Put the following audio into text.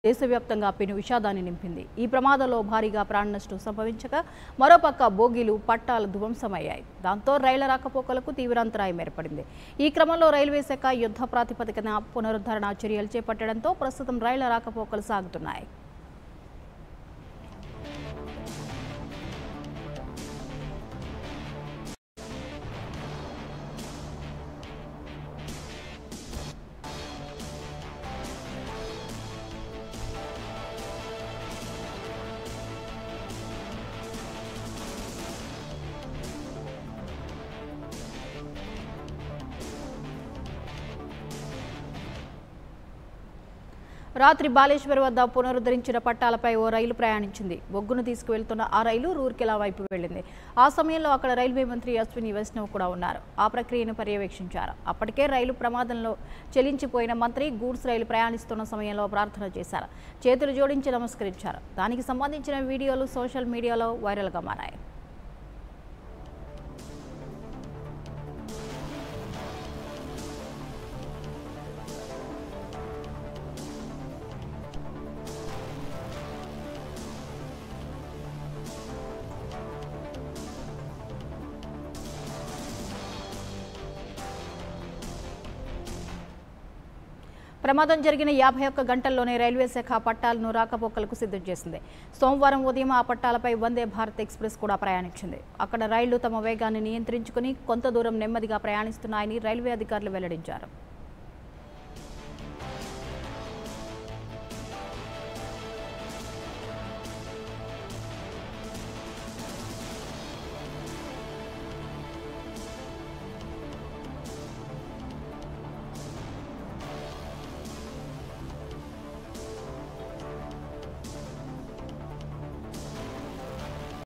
దేశవ్యాప్తంగా పెను విషాదాన్ని నింపింది ఈ ప్రమాదంలో భారీగా ప్రాణ నష్టం సంభవించగా మరోపక్క బోగీలు పట్టాలు ధ్వంసమయ్యాయి దాంతో రైళ్ల రాకపోకలకు తీవ్రాంతరాయం ఏర్పడింది ఈ క్రమంలో రైల్వే శాఖ యుద్ధ ప్రాతిపదికన పునరుద్ధరణ చర్యలు చేపట్టడంతో ప్రస్తుతం రైళ్ల రాకపోకలు సాగుతున్నాయి రాత్రి బాలేశ్వర్ వద్ద పునరుద్ధరించిన పట్టాలపై ఓ రైలు ప్రయాణించింది బొగ్గును తీసుకువెళ్తున్న ఆ రైలు రూర్కెలా వైపు వెళ్ళింది ఆ సమయంలో అక్కడ రైల్వే మంత్రి అశ్విని వైష్ణవ్ కూడా ఉన్నారు ఆ ప్రక్రియను పర్యవేక్షించారు అప్పటికే రైలు ప్రమాదంలో చెలించిపోయిన మంత్రి గూడ్స్ రైలు ప్రయాణిస్తున్న సమయంలో ప్రార్థన చేశారు చేతులు జోడించి నమస్కరించారు దానికి సంబంధించిన వీడియోలు సోషల్ మీడియాలో వైరల్గా మారాయి ప్రమాదం జరిగిన యాభై ఒక్క గంటల్లోనే రైల్వే శాఖ పట్టాలను రాకపోకలకు సిద్ధం చేసింది సోమవారం ఉదయం ఆ పట్టాలపై వందే భారత్ ఎక్స్ప్రెస్ కూడా ప్రయాణించింది అక్కడ రైళ్లు తమ వేగాన్ని నియంత్రించుకుని కొంత దూరం నెమ్మదిగా ప్రయాణిస్తున్నాయని రైల్వే అధికారులు వెల్లడించారు